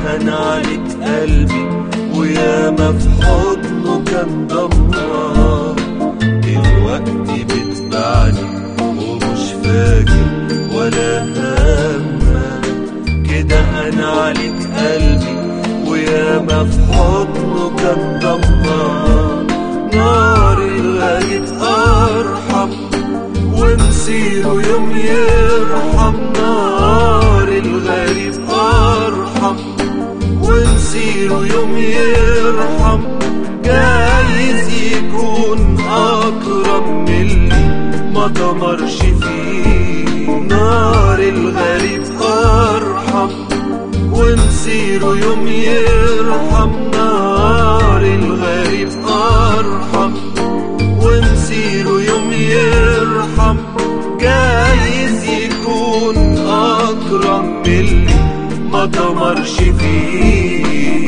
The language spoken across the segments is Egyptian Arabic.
هان عليك قلبي وياما في حضنه كان دمار دلوقتي بتبعني ومش فاكر ولا همك كده هان عليك قلبي وياما في حضنه كان دمار نار الغريب أرحم ومسيره يوم يرحم نار الغريب أرحم ومسيره يوم يرحم جايز يكون أكرم من اللي ما دمرش فيه نار الغريب أرحم ومسيره يوم يرحم نار الغريب أرحم ومسيره يوم يرحم جايز يكون أكرم من اللي ما دمرش فيه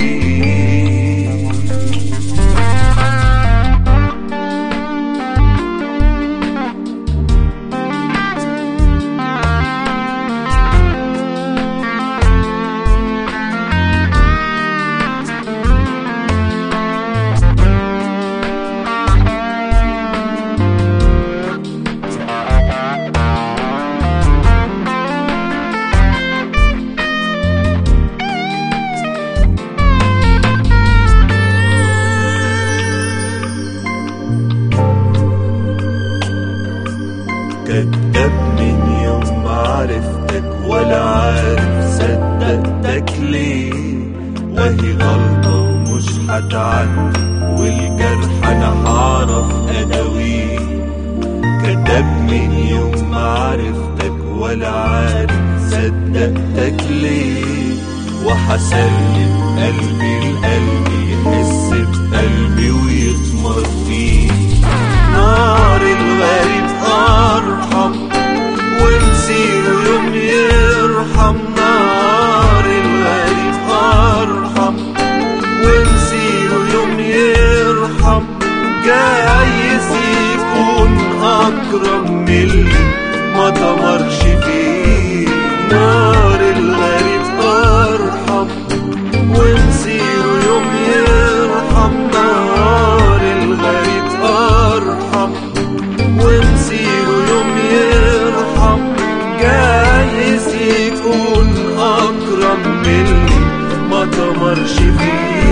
كداب من يوم ما عرفتك ولا عارف صدقتك ليه وهي غلطة ومش هتعدي والجرح انا هعرف اداويه كداب من يوم ما عرفتك ولا عارف صدقتك ليه وحسلم قلبي لقلبي يحس بقلبي ويثمر فيه نار الغريب أرحم ومسيره يوم يرحم نار الغريب أرحم ومسيره يوم يرحم جايز يكون أكرم من اللي ما دمرش فيه نار الغريب أرحم ومسيره يوم يرحم نار الغريب أرحم ومسيره يوم يرحم جايز يكون أكرم من اللي ما دمرش فيه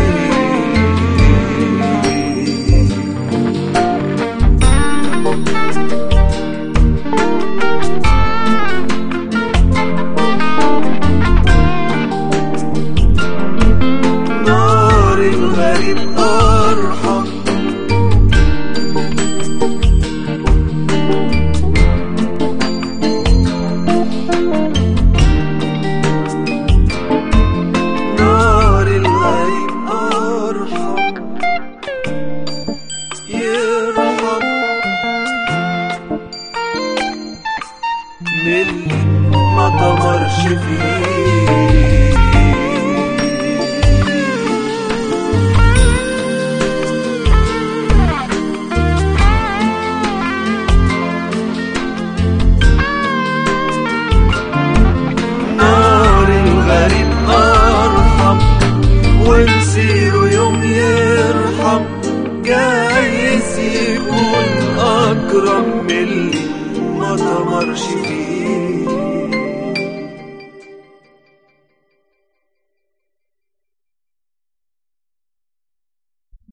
نار الغريب أرحم نار الغريب أرحم يرحم من اللي ما دمرش فيه نار الغريب أرحم ومسيره يوم يرحم جايز يكون أكرم من اللي ما دمرش فيه